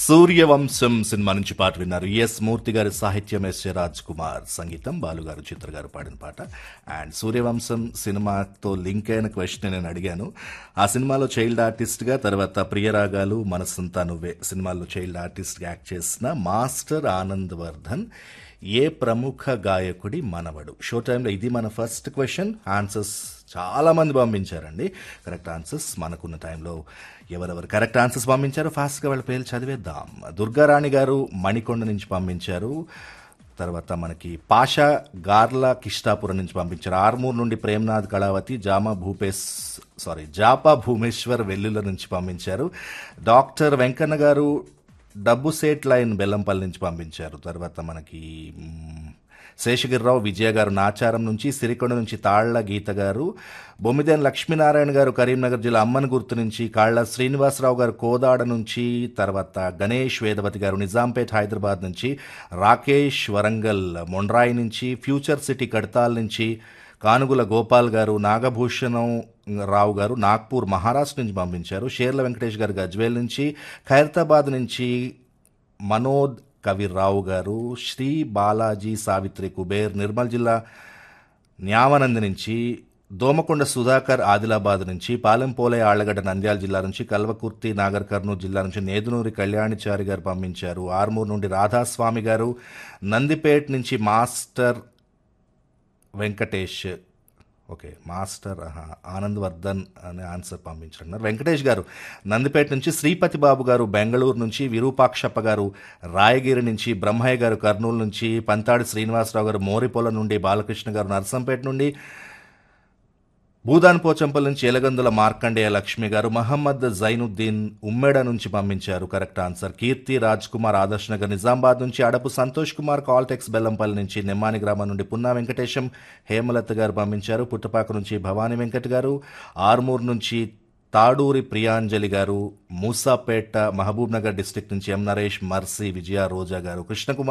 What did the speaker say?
Suryavamsam cinema నుంచి పాట విన్నారు ఎస్ మూర్తి గారి సాహిత్యం ఎస్ ఏ రాజ్ కుమార్ సంగీతం బాలుగారు చిత్ర గారు పాడిన పాట అండ్ సూర్యవంశం సినిమాతో లింక్ అయిన క్వశ్చన్ నేను అడిగాను ఆ సినిమాలో చైల్డ్ ఆర్టిస్ట్ గా తర్వాత ప్రియరాగాలు మనసంతా నువ్వే సినిమాల్లో చైల్డ్ ఆర్టిస్ట్ గా యాక్ట్ చేసిన మాస్టర్ ఆనంద్ వర్ధన్ ఏ ప్రముఖ గాయకుడి మనవడు షో టైంలో ఇది మన ఫస్ట్ క్వశ్చన్ ఆన్సర్స్ చాలా మంది పంపించారండి కరెక్ట్ ఆన్సర్స్ మనకున్న టైంలో ఎవరెవరు కరెక్ట్ ఆన్సర్స్ పంపించారో ఫాస్ట్గా వాళ్ళ పేర్లు చదివేద్దాం దుర్గారాణి గారు మణికొండ నుంచి పంపించారు తర్వాత మనకి పాషా గార్ల కిష్టాపురం నుంచి పంపించారు ఆర్మూర్ నుండి ప్రేమ్నాథ్ కళావతి జామా భూపేశ్ సారీ జాపా భూమేశ్వర్ వెల్లుల నుంచి పంపించారు డాక్టర్ వెంకన్న గారు డబ్బు సేట్ లైన్ బెల్లంపల్లి నుంచి పంపించారు తర్వాత మనకి మ్, శేషగిరిరావు విజయ గారు నాచారం నుంచి సిరికొండ నుంచి తాళ్ల గీత గారు బొమ్మిదేని లక్ష్మీనారాయణ గారు కరీంనగర్ జిల్లా అమ్మన్ గుర్తు నుంచి కాళ్ల శ్రీనివాసరావు గారు కోదాడ నుంచి తర్వాత గణేష్ వేదవతి గారు నిజాంపేట్ హైదరాబాద్ నుంచి రాకేష్ వరంగల్ మొండ్రాయి నుంచి ఫ్యూచర్ సిటీ కడతాల్ నుంచి కానుగుల గోపాల్ గారు నాగభూషణం రావు గారు నాగ్పూర్ మహారాష్ట్ర నుంచి పంపించారు షేర్ల వెంకటేష్ గారు గజ్వేల్ నుంచి ఖైరతాబాద్ నుంచి మనోద్ కవిరావు గారు శ్రీ బాలాజీ సావిత్రి కుబేర్ నిర్మల్ జిల్లా న్యామనంది నుంచి దోమకొండ సుధాకర్ ఆదిలాబాద్ నుంచి పాలెంపోలే ఆళ్లగడ్డ నంద్యాల జిల్లా నుంచి కల్వకుర్తి నాగర్ కర్నూలు జిల్లా నుంచి నేదునూరి కళ్యాణిచారి గారు పంపించారు ఆర్మూర్ నుండి రాధాస్వామి గారు నందిపేట్ నుంచి మాస్టర్ వెంకటేష్ ఓకే మాస్టర్ ఆహా, ఆనంద్ వర్ధన్ అనే ఆన్సర్ పంపించారు వెంకటేష్ గారు నందిపేట నుంచి శ్రీపతి బాబు గారు బెంగళూరు నుంచి విరూపాక్షప్ప గారు రాయగిరి నుంచి బ్రహ్మయ్య గారు కర్నూలు నుంచి పంతాడి శ్రీనివాసరావు గారు మోరిపొల నుండి బాలకృష్ణ గారు నర్సంపేట నుండి భూదాన్ పోచంపల్ నుంచి ఎలగందుల మార్కండేయ లక్ష్మి గారు మహమ్మద్ జైనుద్దీన్ ఉమ్మెడ నుంచి పంపించారు కరెక్ట్ ఆన్సర్ కీర్తి రాజ్ కుమార్ ఆదర్శ్ నగర్ నిజామాబాద్ నుంచి అడపు సంతోష్ కుమార్ కాల్టెక్స్ బెల్లంపల్లి నుంచి నిమ్మాని గ్రామం నుండి పున్నా వెంకటేశం హేమలత గారు పంపించారు పుట్టపాక నుంచి భవానీ వెంకట్ గారు ఆర్మూర్ నుంచి తాడూరి ప్రియాంజలి గారు మూసాపేట మహబూబ్ నగర్ డిస్టిక్ నుంచి ఎం నరేష్ మర్సీ విజయ రోజా గారు కృష్ణకుమార్